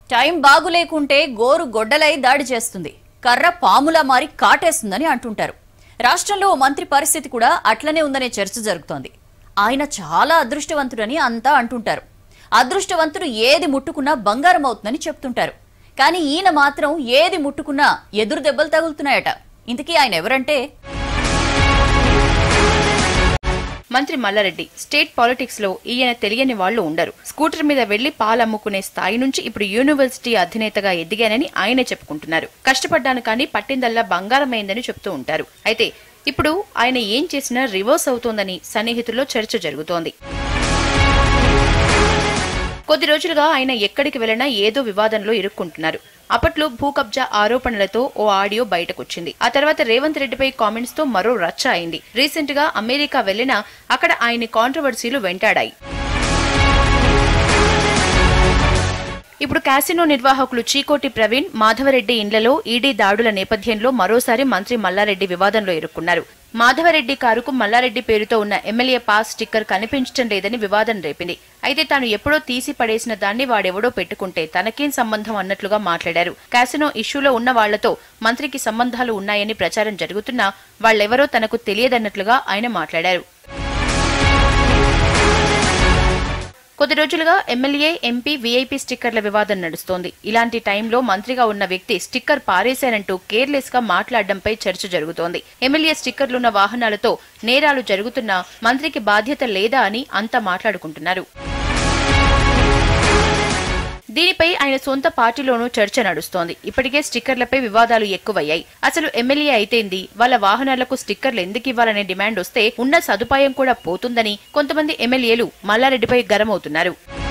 time బాగులేకుంటే గోరు గొడ్డలై దాడి చేస్తుంది కర్ర పాములా మారి కాటేస్తుందని అంటుంటారు రాష్ట్రంలో ఓ మంత్రి పరిస్థితి కూడా అట్లనే ఉందనే చర్చ జరుగుతోంది ఆయన చాలా అదృష్టవంతుడని అంతా అంటుంటారు అదృష్టవంతుడు ఏది ముట్టుకున్నా బంగారం అవుతుందని చెప్తుంటారు కానీ ఈయన మాత్రం ఏది ముట్టుకున్నా ఎదురు దెబ్బలు తగులుతున్నాయట ఇంతకీ ఆయన ఎవరంటే మంత్రి మల్లారెడ్డి స్టేట్ పాలిటిక్స్ లో ఈయన తెలియని వాళ్ళు ఉండరు స్కూటర్ మీద వెళ్లి పాలమ్ముకునే స్థాయి నుంచి ఇప్పుడు యూనివర్సిటీ అధినేతగా ఎదిగానని ఆయనే చెప్పుకుంటున్నారు కష్టపడ్డాను కానీ పట్టిందల్లా బంగారమైందని చెప్తూ ఉంటారు అయితే ఇప్పుడు ఆయన ఏం చేసినా రివర్స్ అవుతోందని సన్నిహితుల్లో చర్చ జరుగుతోంది కొద్ది రోజులుగా ఆయన ఎక్కడికి వెళ్ళినా ఏదో వివాదంలో ఇరుక్కుంటున్నారు అప్పట్లో భూ కబ్జా ఆరోపణలతో ఓ ఆడియో బయటకొచ్చింది ఆ తర్వాత రేవంత్ రెడ్డిపై కామెంట్స్ తో మరో రచ్చ అయింది రీసెంట్ గా అమెరికా వెళ్లినా అక్కడ ఆయన కాంట్రవర్సీలు వెంటాడాయి ఇప్పుడు కాసినో నిర్వాహకులు చీకోటి ప్రవీణ్ మాధవరెడ్డి ఇండ్లలో ఈడీ దాడుల నేపథ్యంలో మరోసారి మంత్రి మల్లారెడ్డి వివాదంలో ఇరుక్కున్నారు మాధవరెడ్డి కారుకు మల్లారెడ్డి పేరుతో ఉన్న ఎమ్మెల్యే పాస్ స్టిక్కర్ కనిపించడం లేదని వివాదం రేపింది అయితే తాను ఎప్పుడో తీసి పడేసిన దాన్ని వాడెవడో పెట్టుకుంటే తనకేం సంబంధం అన్నట్లుగా మాట్లాడారు కాసినో ఇష్యూలో ఉన్న వాళ్లతో మంత్రికి సంబంధాలు ఉన్నాయని ప్రచారం జరుగుతున్నా వాళ్ళెవరో తనకు తెలియదన్నట్లుగా ఆయన మాట్లాడారు కొద్ది రోజులుగా ఎమ్మెల్యే ఎంపీ వీఐపీ స్టిక్కర్ల వివాదం నడుస్తోంది ఇలాంటి టైంలో మంత్రిగా ఉన్న వ్యక్తి స్టిక్కర్ పారేశానంటూ కేర్లెస్ గా మాట్లాడడంపై చర్చ జరుగుతోంది ఎమ్మెల్యే స్టిక్కర్లున్న వాహనాలతో నేరాలు జరుగుతున్నా మంత్రికి బాధ్యత లేదా అని అంతా మాట్లాడుకుంటున్నారు దీనిపై ఆయన సొంత పార్టీలోనూ చర్చ నడుస్తోంది ఇప్పటికే స్టిక్కర్లపై వివాదాలు ఎక్కువయ్యాయి అసలు ఎమ్మెల్యే అయితేంది వాళ్ళ వాహనాలకు స్టిక్కర్లు ఎందుకు ఇవ్వాలనే డిమాండ్ వస్తే ఉన్న సదుపాయం కూడా పోతుందని కొంతమంది ఎమ్మెల్యేలు మల్లారెడ్డిపై గరమవుతున్నారు